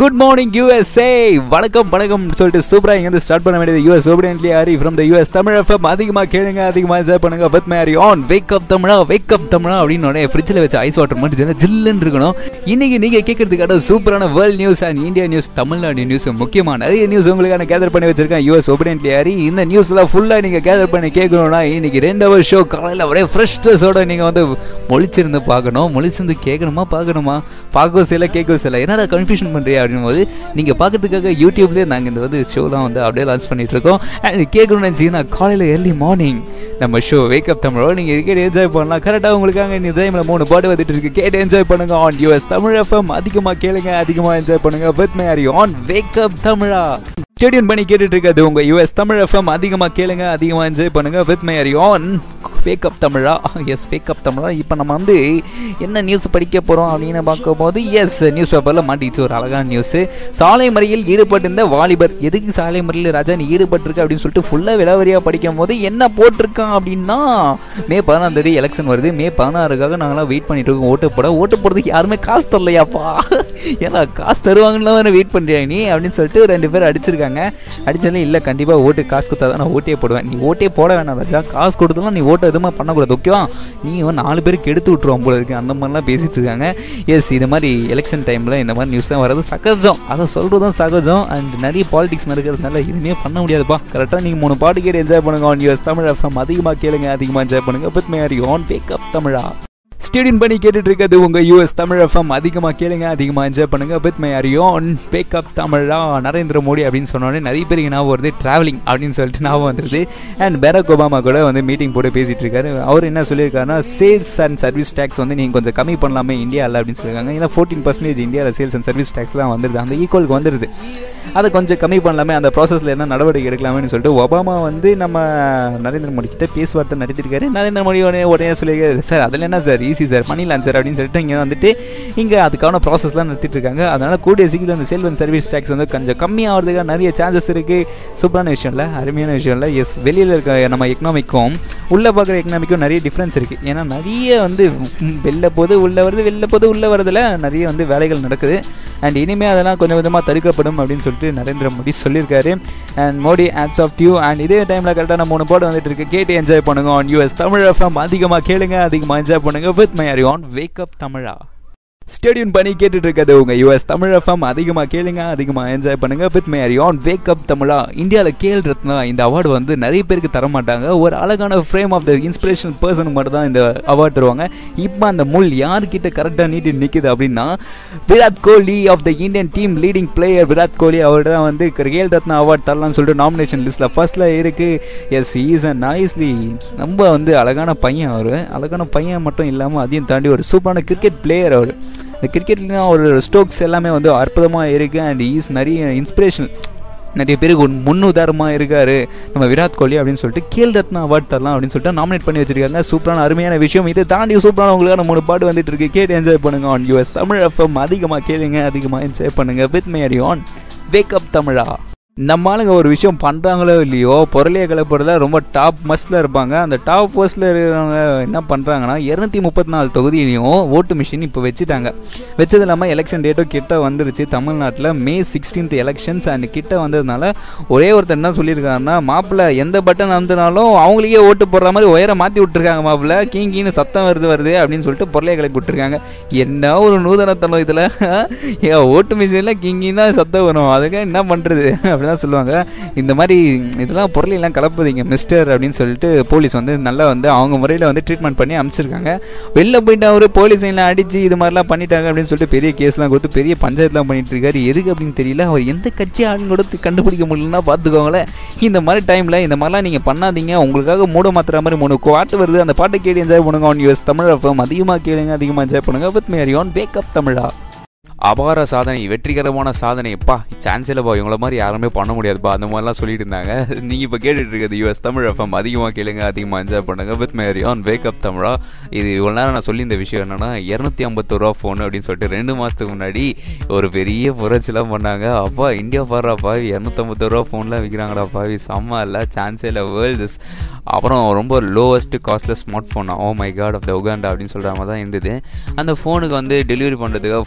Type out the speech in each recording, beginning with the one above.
good morning USA வணக்கம் வணக்கம் சொல்லிட்டு சூப்பரா இங்க இருந்து ஸ்டார்ட் பண்ண வேண்டியது US obediently Hari from the US Tamil FM அதிகமா கேளுங்க அதிகமா என்ஜாய் பண்ணுங்க with Mary on wake up தமிழா வேக் அப் தமிழா அப்படின்னு உடனே ஃப்ரிட்ஜில் வச்ச ஐஸ் வாட்டர் மட்டும் ஜில்லுன்னு இருக்கணும் இன்னைக்கு நீங்க கேட்கறதுக்கான சூப்பரான world news and India news Tamil Nadu news முக்கியமான நிறைய நியூஸ் உங்களுக்கான கேதர் பண்ணி வச்சிருக்கேன் யூஎஸ் ஓபிடியன்ட்லி ஹரி இந்த நியூஸ்லாம் ஃபுல்லா நீங்க கேதர் பண்ணி கேட்கணும்னா இன்னைக்கு ரெண்டு ஹவர் ஷோ காலையில ஒரே ஃப்ரெஷ் ட்ரெஸ்ஸோட நீங்க வந்து மொழிச்சிருந்து பார்க்கணும் மொழிச்சிருந்து கேட்கணுமா பார்க்கணுமா பார்க்கவும் சில கேட்கவும் சில என்னடா கன்ஃபியூஷன் பண்றியா அப்படின் போது நீங்க பார்க்கறதுக்காக யூடியூப்லேயே நாங்கள் இந்த வந்து ஷோலாம் வந்து அப்படியே லான்ச் பண்ணிட்டு இருக்கோம் அண்ட் கேட்கணும்னு நினச்சிங்கன்னா காலையில் ஏர்லி மார்னிங் நம்ம ஷோ வேக்கப் தமிழோ நீங்கள் கேட்டு என்ஜாய் பண்ணலாம் கரெக்டாக உங்களுக்காக இந்த டைமில் மூணு பாட்டு வந்துட்டு இருக்கு கேட்டு என்ஜாய் பண்ணுங்க ஆன் யூஎஸ் தமிழ் எஃப்எம் அதிகமாக கேளுங்க அதிகமாக என்ஜாய் பண்ணுங்க with Mary on wake up தமிழா ஸ்டேடியம் பண்ணி கேட்டுட்டு இருக்காது உங்க யூஎஸ் தமிழ் எஃப்எம் அதிகமா கேளுங்க அதிகமா என்ஜாய் பண்ணுங்க வித் மை ஆன் ஃபேக்கப் தமிழா எஸ் ஃபேக்கப் தமிழா இப்போ நம்ம வந்து என்ன நியூஸ் படிக்க போறோம் அப்படின்னு பார்க்கும்போது எஸ் நியூஸ் பேப்பர்ல மாட்டிச்சு ஒரு அழகான நியூஸ் சாலை மறியல் ஈடுபட்டிருந்த வாலிபர் எதுக்கு சாலை மறியல் ராஜா நீ ஈடுபட்டிருக்க அப்படின்னு சொல்லிட்டு ஃபுல்லா விலாவரியா படிக்கும் போது என்ன போட்டிருக்கான் அப்படின்னா மே பதினாம் தேதி எலெக்ஷன் வருது மே பதினாறுக்காக நாங்களாம் வெயிட் பண்ணிட்டு இருக்கோம் ஓட்டு போட ஓட்டு போடுறதுக்கு யாருமே காசு தரலையாப்பா ஏன்னா காசு தருவாங்கன்னு வெயிட் பண்றியா நீ அப்படின்னு சொல்லிட்டு ரெண்டு பேர் அடிச்சிருக்காங்க அடிச்சாலும் இல்லை கண்டிப்பாக ஓட்டு காசு கொடுத்தா தான் நான் ஓட்டே போடுவேன் நீ ஓட்டே போட வேணாம் ராஜா காசு கொடுத்தாலும் நீ ஓட்டை எதுவுமே பண்ணக்கூடாது ஓகேவா நீ வந்து நாலு பேருக்கு எடுத்து விட்டுருவோம் போல இருக்கு அந்த மாதிரிலாம் பேசிட்டு இருக்காங்க எஸ் இது மாதிரி எலெக்ஷன் டைமில் இந்த மாதிரி நியூஸ் தான் வர்றது சகஜம் அதை சொல்கிறதும் சகஜம் அண்ட் நிறைய பாலிடிக்ஸ் நடக்கிறதுனால எதுவுமே பண்ண முடியாதுப்பா கரெக்டாக நீங்கள் மூணு பாட்டு கேட்டு என்ஜாய் பண்ணுங்க ஆன் யூஎஸ் தமிழ் எஃப்எம் அதிகமாக கேளுங்க அதிகமாக என்ஜாய் பண்ணுங்க with Mary on take up தமிழா ஸ்டேடியம் பண்ணி கேட்டுட்டு இருக்கிறது உங்க யூஎஸ் தமிழ் எஃப்எம் அதிகமா கேளுங்க அதிகமா என்ஜாய் பண்ணுங்க வித் மை அரியோன் பேக்கப் தமிழா நரேந்திர மோடி அப்படின்னு சொன்னோடனே நிறைய பேருக்கு ஞாபகம் வருது டிராவலிங் அப்படின்னு சொல்லிட்டு ஞாபகம் வந்துருது அண்ட் பேரக் ஒபாமா கூட வந்து மீட்டிங் போட்டு பேசிட்டு இருக்காரு அவர் என்ன சொல்லியிருக்காருன்னா சேல்ஸ் அண்ட் சர்வீஸ் டேக்ஸ் வந்து நீங்க கொஞ்சம் கம்மி பண்ணலாமே இந்தியாவில் அப்படின்னு சொல்லியிருக்காங்க ஏன்னா ஃபோர்டீன் பர்சன்டேஜ் இந்தியாவில் சேல்ஸ் அண்ட் சர்வீஸ் டேக்ஸ்லாம் வந்துருது அந்த ஈக்குவலுக்கு வந்துருது அதை கொஞ்சம் கம்மி பண்ணலாமே அந்த ப்ராசஸில் என்ன நடவடிக்கை எடுக்கலாமே சொல்லிட்டு ஒபாமா வந்து நம்ம நரேந்திர மோடி கிட்ட பேசுவார்த்தை நடத்திருக்காரு நரேந்திர மோடி உடனே உடனே சொல்லியிருக்காரு சார் அதில் என்ன சார் ஈஸி சார் பண்ணிடலாம் சார் அப்படின்னு சொல்லிட்டு இங்கே வந்துட்டு இங்கே அதுக்கான ப்ராசஸ்லாம் நடத்திட்டு இருக்காங்க அதனால கூடிய சீக்கிரம் அந்த சேல் அண்ட் சர்வீஸ் டேக்ஸ் வந்து கொஞ்சம் கம்மியாகிறதுக்காக நிறைய சான்சஸ் இருக்கு சூப்பரான விஷயம் இல்லை அருமையான விஷயம் இல்லை எஸ் வெளியில் இருக்க நம்ம எக்கனாமிக்கும் உள்ளே பார்க்குற எக்கனாமிக்கும் நிறைய டிஃப்ரென்ஸ் இருக்கு ஏன்னா நிறைய வந்து வெளில போது உள்ளே வருது வெளில போது உள்ளே வரதுல நிறைய வந்து வேலைகள் நடக்குது அண்ட் இனிமேல் அதெல்லாம் கொஞ்சம் கொஞ்சமாக தடுக்கப்படும் அப்படின்னு சொல்லிட்டு நரேந்திர மோடி சொல்லியிருக்காரு and Modi ads of due and இதே டைமில் கரெக்டாக மூணு பாட்டு வந்துட்டு இருக்கு கேட்டு என்ஜாய் பண்ணுங்க ஆன் யூஎஸ் தமிழ் எஃப்எம் அதிகமாக கேளுங்க அதிகமாக என்ஜாய் பண்ணுங்க with Mary on wake up தமிழா ஸ்டேடியம் பண்ணி கேட்டுட்டு இருக்கிறது உங்க யூஎஸ் தமிழ் எஃப்எம் அதிகமாக கேளுங்க அதிகமாக என்ஜாய் பண்ணுங்க with Mary on wake up Tamizha இந்தியாவில் கேள் ரத்னா இந்த அவார்டு வந்து நிறைய பேருக்கு தர மாட்டாங்க ஒரு அழகான ஃப்ரேம் ஆஃப் த இன்ஸ்பிரேஷனல் பர்சனுக்கு மட்டும் தான் இந்த அவார்டு தருவாங்க இப்போ அந்த முள் யார்கிட்ட கரெக்டாக நீட்டி நிற்குது அப்படின்னா Virat Kohli of the Indian team leading player Virat Kohli அவர் தான் வந்து கேல் ரத்னா அவார்டு தரலாம்னு சொல்லிட்டு நாமினேஷன் லிஸ்ட்ல ஃபர்ஸ்ட்ல இருக்கு எஸ் ஈஸ் அ நைஸ்லி ரொம்ப வந்து அழகான பையன் அவர் அழகான பையன் மட்டும் இல்லாமல் அதையும் தாண்டி ஒரு சூப்பரான கிரிக்கெட் பிளேயர் அவர் இந்த கிரிக்கெட்லாம் ஒரு ஸ்டோக்ஸ் எல்லாமே வந்து அற்புதமாக இருக்கு அண்ட் ஈஸ் நிறைய இன்ஸ்பிரேஷன் நிறைய பேருக்கு ஒரு முன்னுதாரணமாக இருக்காரு நம்ம விராட் கோலி அப்படின்னு சொல்லிட்டு கேல் ரத்னா அவார்ட் தரலாம் அப்படின்னு சொல்லிட்டு நாமினேட் பண்ணி வச்சிருக்காங்க சூப்பரான அருமையான விஷயம் இதை தாண்டி சூப்பரான உங்களுக்கான மூணு பாட்டு வந்துட்டு இருக்கு கேட்டு என்ஜாய் பண்ணுங்க ஆன் யூஎஸ் தமிழ் எஃப்எம் அதிகமாக கேளுங்க அதிகமாக என்ஜாய் பண்ணுங்க with Mary on wake up Tamizha நம்ம ஆளுங்க ஒரு விஷயம் பண்ணுறாங்களோ இல்லையோ பொருளையை கலப்புறதுல ரொம்ப டாப் மஸ்டில் இருப்பாங்க அந்த டாப் மஸ்டில் இருக்கிறவங்க என்ன பண்ணுறாங்கன்னா இரநூத்தி முப்பத்தி நாலு தொகுதியிலையும் ஓட்டு மிஷின் இப்போ வச்சுட்டாங்க வச்சது இல்லாமல் எலெக்ஷன் டேட்டும் கிட்ட வந்துருச்சு தமிழ்நாட்டில் மே சிக்ஸ்டீன்த் எலெக்ஷன்ஸ் அண்ட் கிட்ட வந்ததுனால ஒரே ஒருத்தர் என்ன சொல்லியிருக்காருன்னா மாப்பிள்ள எந்த பட்டன் அமுத்தினாலும் அவங்களுக்கே ஓட்டு போடுற மாதிரி உயர மாற்றி விட்டுருக்காங்க மாப்பிள்ள கீங்கின்னு சத்தம் வருது வருது அப்படின்னு சொல்லிட்டு பொருளையை கிளப்பி விட்டுருக்காங்க என்ன ஒரு நூதனத்தனம் இதில் ஏன் ஓட்டு மிஷினில் கிங்கின்னு தான் சத்தம் வரும் அதுக்கு என்ன பண்ணுறது அப்படிதான் சொல்லுவாங்க இந்த மாதிரி இதெல்லாம் பொருளெல்லாம் கலப்புதீங்க மிஸ்டர் அப்படின்னு சொல்லிட்டு போலீஸ் வந்து நல்லா வந்து அவங்க முறையில் வந்து ட்ரீட்மெண்ட் பண்ணி அமைச்சிருக்காங்க வெளில போயிட்டு அவர் போலீஸ் எல்லாம் அடிச்சு இது மாதிரிலாம் பண்ணிட்டாங்க அப்படின்னு சொல்லிட்டு பெரிய கேஸ்லாம் கொடுத்து பெரிய பஞ்சாயத்துலாம் பண்ணிட்டு இருக்காரு எதுக்கு அப்படின்னு தெரியல அவர் எந்த கட்சி ஆளுங்க கொடுத்து கண்டுபிடிக்க முடியலன்னா பார்த்துக்கோங்களேன் இந்த மாதிரி டைமில் இந்த மாதிரிலாம் நீங்கள் பண்ணாதீங்க உங்களுக்காக மூட மாத்திர மாதிரி மூணு பாட்டு வருது அந்த பாட்டை கேட்டு என்ஜாய் பண்ணுங்க ஆன் யூஎஸ் தமிழ் எஃப்எம் அதிகமாக கேளுங்க அதிகமாக என்ஜாய் பண்ணுங்க வித் மேரி ஆன் பேக்கப் தமிழா அபார சாதனை வெற்றிகரமான சாதனை எப்பா சான்ஸ் இல்லைப்பா இவங்கள மாதிரி யாருமே பண்ண முடியாதுப்பா அந்த மாதிரிலாம் சொல்லிட்டு இருந்தாங்க நீங்கள் இப்போ கேட்டுட்டு இருக்கிறது யூஎஸ் தமிழ் எஃப்எம் அதிகமாக கேளுங்க அதிகமாக என்ஜாய் பண்ணுங்க with Mary on wake up Tamizha இது இவ்வளோ நேரம் நான் சொல்லி இந்த விஷயம் என்னன்னா இரநூத்தி ஐம்பத்தோரு ரூபா ஃபோன் அப்படின்னு சொல்லிட்டு ரெண்டு மாதத்துக்கு முன்னாடி ஒரு பெரிய புரட்சிலாம் பண்ணாங்க அப்பா இந்தியா பாடுறா பாவி இரநூத்தம்பத்தோரு ரூபா ஃபோன்லாம் விற்கிறாங்கடா பாவி செம்ம இல்லை சான்ஸே இல்லை வேர்ல்டு அப்புறம் ரொம்ப லோவஸ்ட் காஸ்ட்ல smart phone oh my god of the Uganda அப்படின்னு சொல்கிற மாதிரி தான் இருந்தது அந்த ஃபோனுக்கு வந்து டெலிவரி பண்ணுறதுக்காக four months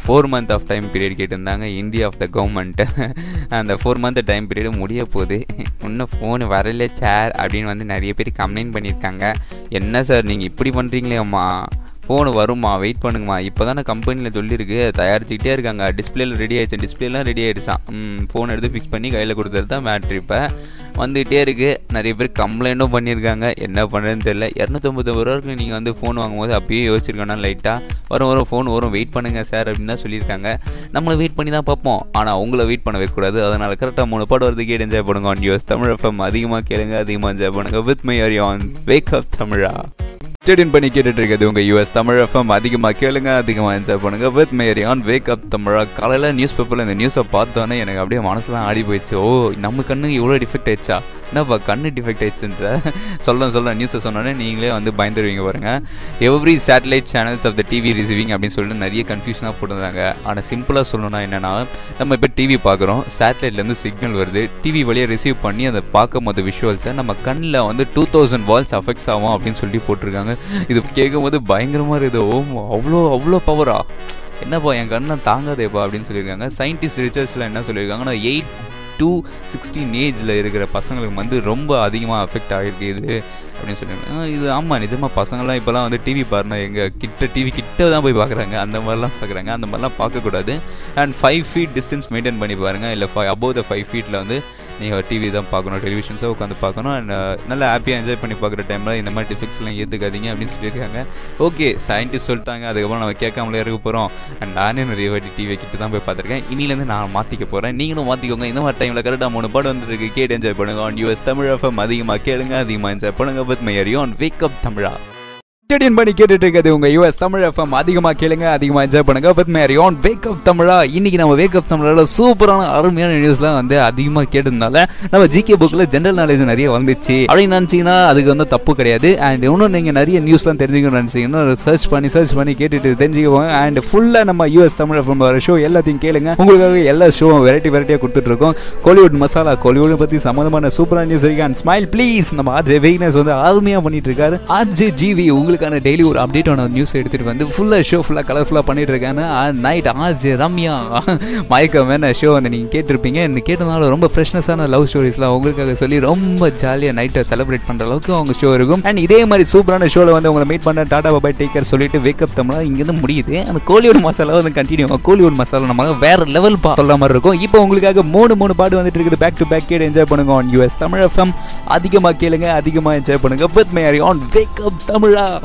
month of time period கேட்டிருந்தாங்க இந்தியா ஆஃப் த கவர்மெண்ட் அந்த ஃபோர் மந்த் டைம் பீரியட் முடிய போகுது இன்னும் ஃபோன் வரல சார் அப்படின்னு வந்து நிறைய பேர் கம்ப்ளைண்ட் பண்ணியிருக்காங்க என்ன சார் நீங்கள் இப்படி பண்ணுறீங்களே அம்மா ஃபோன் வருமா வெயிட் பண்ணுங்கம்மா இப்போ தானே கம்பெனியில் சொல்லியிருக்கு தயாரிச்சுக்கிட்டே இருக்காங்க டிஸ்பிளேல ரெடி ஆயிடுச்சு டிஸ்பிளேலாம் ரெடி ஆயிடுச்சான் ஃபோன் எடுத்து ஃபிக்ஸ் பண்ணி கையில் கொடுத்தது தான் பேட்ரி இப்போ வந்துகிட்டே இருக்குது நிறைய பேர் கம்ப்ளைண்ட்டும் பண்ணியிருக்காங்க என்ன பண்ணுறதுன்னு தெரியல இரநூத்தொம்பது ரூபாய்க்கு நீங்கள் வந்து ஃபோன் வாங்கும்போது அப்பயே யோசிச்சிருக்கணும் லைட்டாக வரும் வரும் ஃபோன் வரும் வெயிட் பண்ணுங்கள் சார் அப்படின்னு தான் சொல்லியிருக்காங்க நம்மளை வெயிட் பண்ணி தான் பார்ப்போம் ஆனால் உங்களை வெயிட் பண்ண வைக்கக்கூடாது அதனால் கரெக்டாக மூணு பாடு வரது கேட்டு என்ஜாய் பண்ணுங்க ஆன் யூஎஸ் தமிழ் எஃப்எம் அதிகமாக கேளுங்க அதிகமாக என்ஜாய் பண்ணுங்க with Mary on wake up Tamizha stadium பண்ணி கேட்டுட்டு இருக்கிறது உங்க யூஎஸ் தமிழ் எஃப்எம் அதிகமாக கேளுங்க அதிகமாக என்ஜாய் பண்ணுங்க with Mary on wake up Tamizha காலையில் நியூஸ் பேப்பரில் இந்த நியூஸை பார்த்தோன்னே எனக்கு அப்படியே மனசுலாம் ஆடி போயிடுச்சு ஓ நம்ம கண்ணுக்கு இவ்வளோ டிஃபெக்ட் ஆயிடுச்சா என்னப்பா கண்ணு டிஃபெக்ட் ஆயிடுச்சுன்ற சொல்ல சொல்ல நியூஸை சொன்னோன்னே நீங்களே வந்து பயந்துருவீங்க பாருங்க every satellite channels of the TV receiving அப்படின்னு சொல்லிட்டு நிறைய கன்ஃபியூஷனாக போட்டிருந்தாங்க ஆனால் சிம்பிளாக சொல்லணும்னா என்னன்னா நம்ம இப்போ டிவி பார்க்குறோம் சேட்டலைட்லேருந்து சிக்னல் வருது டிவி வழியாக ரிசீவ் பண்ணி அதை பார்க்கும் போது விஷுவல்ஸை நம்ம கண்ணில் வந்து டூ தௌசண்ட் வால்ஸ் அஃபெக்ட்ஸ் ஆகும் அப்படின்னு சொல்லி போட்டிருக்காங்க இது கேட்கும் போது பயங்கரமாக இருக்குது ஓ அவ்வளோ அவ்வளோ பவரா என்னப்பா என் கண்ணை தாங்காதேப்பா அப்படின்னு சொல்லியிருக்காங்க சயின்டிஸ்ட் ரிசர்ச்சில் என்ன சொல்லியிருக்காங்கன்னா எயிட் டூ சிக்ஸ்டீன் ஏஜில் இருக்கிற பசங்களுக்கு வந்து ரொம்ப அதிகமாக அஃபெக்ட் ஆகிருக்கு இது அப்படின்னு சொல்லியிருக்காங்க இது ஆமாம் நிஜமாக பசங்கள்லாம் இப்போலாம் வந்து டிவி பாருங்க எங்கள் கிட்ட டிவி கிட்ட தான் போய் பார்க்குறாங்க அந்த மாதிரிலாம் பார்க்குறாங்க அந்த மாதிரிலாம் பார்க்கக்கூடாது and five feet distance maintain பண்ணி பாருங்கள் இல்லை ஃபைவ் அபவ் த ஃபைவ் ஃபீட்டில் வந்து நீங்கள் டிவி தான் பார்க்கணும் டெலிவிஷன்ஸாக உட்காந்து பார்க்கணும் அண்ட் நல்லா ஹாப்பியாக என்ஜாய் பண்ணி பார்க்குற டைமில் இந்த மாதிரி டிஃபெக்ட்ஸ்லாம் ஏற்றுக்காதீங்க அப்படின்னு சொல்லியிருக்காங்க ஓகே சயின்டிஸ்ட் சொல்லிட்டாங்க அதுக்கப்புறம் நம்ம கேட்காமலே இருக்க போகிறோம் அண்ட் நானே நிறைய வாட்டி டிவி கிட்ட தான் போய் பார்த்துருக்கேன் இனிலேருந்து நான் மாற்றிக்க போகிறேன் நீங்களும் மாற்றிக்கோங்க இந்த மாதிரி டைமில் கரெக்டாக மூணு பாடம் வந்துருக்கு கேட்டு என்ஜாய் பண்ணுங்க ஆன் யூஎஸ் தமிழ் எஃப்எம் அதிகமாக கேளுங்க அதிகமாக என்ஜாய் பண்ணுங்க with my on wake up Tamizha stadium பண்ணி கேட்டுட்டு இருக்கிறது உங்க யூஎஸ் தமிழ் எஃப்எம் அதிகமா கேளுங்க அதிகமா என்ஜாய் பண்ணுங்க with Mary on wake up Tamizha இன்னைக்கு நம்ம வேக் அப் தமிழால சூப்பரான அருமையான நியூஸ்லாம் வந்து அதிகமா கேட்டதுனால நம்ம ஜிகே புக்ல ஜென்ரல் நாலேஜ் நிறைய வந்துச்சு அப்படின்னு நினைச்சீங்கன்னா அதுக்கு வந்து தப்பு கிடையாது அண்ட் இன்னும் நீங்க நிறைய நியூஸ்லாம் தெரிஞ்சுக்கணும்னு நினைச்சீங்கன்னா சர்ச் பண்ணி சர்ச் பண்ணி கேட்டுட்டு தெரிஞ்சுக்குவோம் அண்ட் ஃபுல்லா நம்ம யூஎஸ் தமிழ் எஃப்எம் வர ஷோ எல்லாத்தையும் கேளுங்க உங்களுக்காக எல்லா ஷோவும் வெரைட்டி வெரைட்டியா கொடுத்துட்டு இருக்கோம் கோலிவுட் மசாலா கோலிவுட் பத்தி சம்பந்தமான சூப்பரான நியூஸ் இருக்கு அண்ட் ஸ்மைல் ப்ளீஸ் நம்ம ஆர்ஜே வெயினஸ் வந்து அருமையா பண்ணிட்டு இருக்காரு ஆர்ஜே ஜிவி உங்களுக்கு உங்களுக்கான டெய்லி ஒரு அப்டேட்டான நியூஸ் எடுத்துட்டு வந்து ஃபுல்லாக ஷோ ஃபுல்லாக கலர்ஃபுல்லாக பண்ணிட்டு இருக்காங்க நைட் ஆஜ் ரம்யா மயக்கமான ஷோ வந்து நீங்கள் கேட்டிருப்பீங்க இந்த கேட்டதுனால ரொம்ப ஃப்ரெஷ்னஸான லவ் ஸ்டோரிஸ்லாம் உங்களுக்காக சொல்லி ரொம்ப ஜாலியாக நைட்டை செலிப்ரேட் பண்ணுற அளவுக்கு அவங்க ஷோ இருக்கும் அண்ட் இதே மாதிரி சூப்பரான ஷோவில் வந்து உங்களை மீட் பண்ண டாடா பாபாய் டேக்கர் சொல்லிட்டு வேக்கப் தமிழா இங்கேருந்து முடியுது அந்த கோலிவுட் மசாலா வந்து கண்டினியூ கோலிவுட் மசாலா நம்ம வேற லெவல் பா சொல்ல மாதிரி இருக்கும் இப்போ உங்களுக்காக மூணு மூணு பாட்டு வந்துட்டு இருக்குது பேக் டு பேக் கேட்டு என்ஜாய் பண்ணுங்க ஆன் யூஎஸ் தமிழ் எஃப்எம் அதிகமாக கேளுங்க அதிகமாக என்ஜாய் பண்ணுங்க வித் மை ஆன் வேக்கப் தமிழா